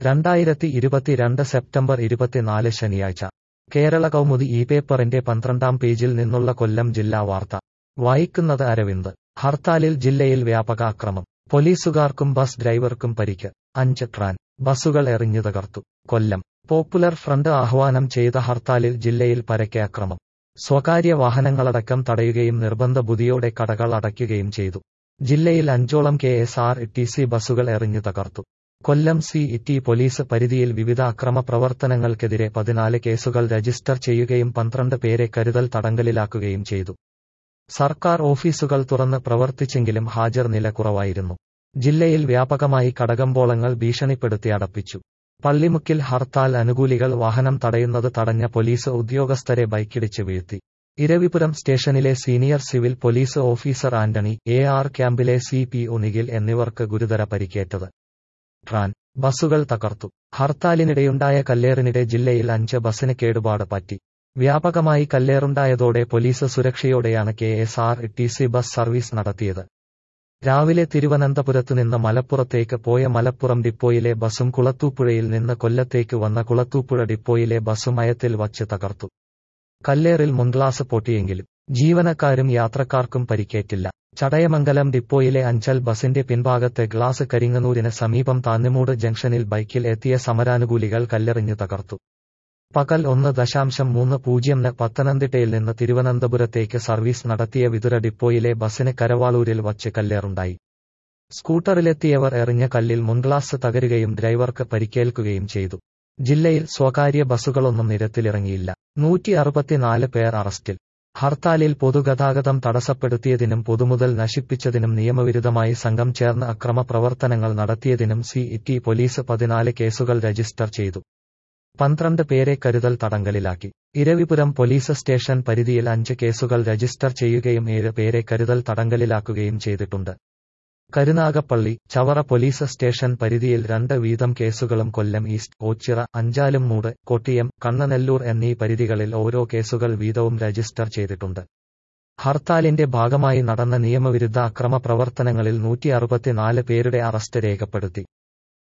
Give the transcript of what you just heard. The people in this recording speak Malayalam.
രണ്ടായിരത്തി ഇരുപത്തിരണ്ട് സെപ്റ്റംബർ ഇരുപത്തിനാല് ശനിയാഴ്ച കേരള കൗമുദി ഈ പേപ്പറിന്റെ പന്ത്രണ്ടാം പേജിൽ നിന്നുള്ള കൊല്ലം ജില്ലാ വാർത്ത വായിക്കുന്നത് അരവിന്ദ് ഹർത്താലിൽ ജില്ലയിൽ വ്യാപക അക്രമം പോലീസുകാർക്കും ബസ് ഡ്രൈവർക്കും പരിക്ക് അഞ്ച് ട്രാൻ ബസുകൾ എറിഞ്ഞു തകർത്തു കൊല്ലം പോപ്പുലർ ഫ്രണ്ട് ആഹ്വാനം ചെയ്ത ഹർത്താലിൽ ജില്ലയിൽ പരക്കെ അക്രമം സ്വകാര്യ വാഹനങ്ങളടക്കം തടയുകയും നിർബന്ധ ബുദ്ധിയോടെ കടകൾ അടയ്ക്കുകയും ചെയ്തു ജില്ലയിൽ അഞ്ചോളം K S R T C ബസുകൾ എറിഞ്ഞു തകർത്തു കൊല്ലം സി ടി പോലീസ് പരിധിയിൽ വിവിധ അക്രമ പ്രവർത്തനങ്ങൾക്കെതിരെ പതിനാല് കേസുകൾ രജിസ്റ്റർ ചെയ്യുകയും പന്ത്രണ്ട് പേരെ കരുതൽ തടങ്കലിലാക്കുകയും ചെയ്തു സർക്കാർ ഓഫീസുകൾ തുറന്ന് പ്രവർത്തിച്ചെങ്കിലും ഹാജർ നില കുറവായിരുന്നു ജില്ലയിൽ വ്യാപകമായി കടകമ്പോളങ്ങൾ ഭീഷണിപ്പെടുത്തി അടപ്പിച്ചു പള്ളിമുക്കിൽ ഹർത്താൽ അനുകൂലികൾ വാഹനം തടയുന്നത് തടഞ്ഞ പോലീസ് ഉദ്യോഗസ്ഥരെ ബൈക്കിടിച്ച് വീഴ്ത്തി ഇരവിപുരം സ്റ്റേഷനിലെ senior civil police officer Antony A R ക്യാമ്പിലെ സി പി ഒനികിൽ എന്നിവർക്ക് ഗുരുതര പരിക്കേറ്റത് ട്രാൻ ബസുകൾ തകർത്തു ഹർത്താലിനിടെയുണ്ടായ കല്ലേറിനിടെ ജില്ലയിൽ അഞ്ച് ബസിന് കേടുപാട് പറ്റി വ്യാപകമായി കല്ലേറുണ്ടായതോടെ പോലീസ് സുരക്ഷയോടെയാണ് K S R T C bus service നടത്തിയത് രാവിലെ തിരുവനന്തപുരത്ത് നിന്ന് മലപ്പുറത്തേക്ക് പോയ മലപ്പുറം ഡിപ്പോയിലെ ബസും കുളത്തൂപ്പുഴയിൽ നിന്ന് കൊല്ലത്തേക്ക് വന്ന കുളത്തൂപ്പുഴ ഡിപ്പോയിലെ ബസും മയത്തിൽ വച്ച് തകർത്തു കല്ലേറിൽ മുൻഗ്ലാസ് പൊട്ടിയെങ്കിലും ജീവനക്കാരും യാത്രക്കാർക്കും പരിക്കേറ്റില്ല ചടയമംഗലം ഡിപ്പോയിലെ അഞ്ചൽ ബസിന്റെ പിൻഭാഗത്തെ ഗ്ലാസ് കരിങ്ങനൂരിന് സമീപം താന്നിമൂട് ജംഗ്ഷനിൽ ബൈക്കിൽ എത്തിയ സമരാനുകൂലികൾ കല്ലെറിഞ്ഞു തകർത്തു പകൽ ഒന്ന് ദശാംശം മൂന്ന് പൂജ്യംന് പത്തനംതിട്ടയിൽ നിന്ന് തിരുവനന്തപുരത്തേക്ക് സർവീസ് നടത്തിയ വിതുര ഡിപ്പോയിലെ ബസിന് കരവാളൂരിൽ വച്ച് കല്ലേറുണ്ടായി സ്കൂട്ടറിലെത്തിയവർ എറിഞ്ഞ കല്ലിൽ മുൻഗ്ലാസ് തകരുകയും ഡ്രൈവർക്ക് പരിക്കേൽക്കുകയും ചെയ്തു ജില്ലയിൽ സ്വകാര്യ ബസുകളൊന്നും നിരത്തിലിറങ്ങിയില്ല നൂറ്റി അറുപത്തിനാല് പേർ അറസ്റ്റിൽ ഹർത്താലിൽ പൊതുഗതാഗതം തടസ്സപ്പെടുത്തിയതിനും പൊതുമുതൽ നശിപ്പിച്ചതിനും നിയമവിരുദ്ധമായി സംഘം ചേർന്ന് അക്രമ പ്രവർത്തനങ്ങൾ നടത്തിയതിനും സി ടി പോലീസ് പതിനാല് കേസുകൾ രജിസ്റ്റർ ചെയ്തു പന്ത്രണ്ട് പേരെ കരുതൽ തടങ്കലിലാക്കി ഇരവിപുരം പോലീസ് സ്റ്റേഷൻ പരിധിയിൽ അഞ്ച് കേസുകൾ രജിസ്റ്റർ ചെയ്യുകയും ഏഴ് പേരെ കരുതൽ തടങ്കലിലാക്കുകയും ചെയ്തിട്ടുണ്ട് കരുനാഗപ്പള്ളി ചവറ പോലീസ് സ്റ്റേഷൻ പരിധിയിൽ രണ്ട് വീതം കേസുകളും കൊല്ലം ഈസ്റ്റ് ഓച്ചിറ അഞ്ചാലും മൂട് കൊട്ടിയം കണ്ണനെല്ലൂർ എന്നീ പരിധികളിൽ ഓരോ കേസുകൾ വീതവും രജിസ്റ്റർ ചെയ്തിട്ടുണ്ട് ഹർത്താലിന്റെ ഭാഗമായി നടന്ന നിയമവിരുദ്ധ അക്രമ പ്രവർത്തനങ്ങളിൽ നൂറ്റി അറുപത്തിനാല് പേരുടെ അറസ്റ്റ് രേഖപ്പെടുത്തി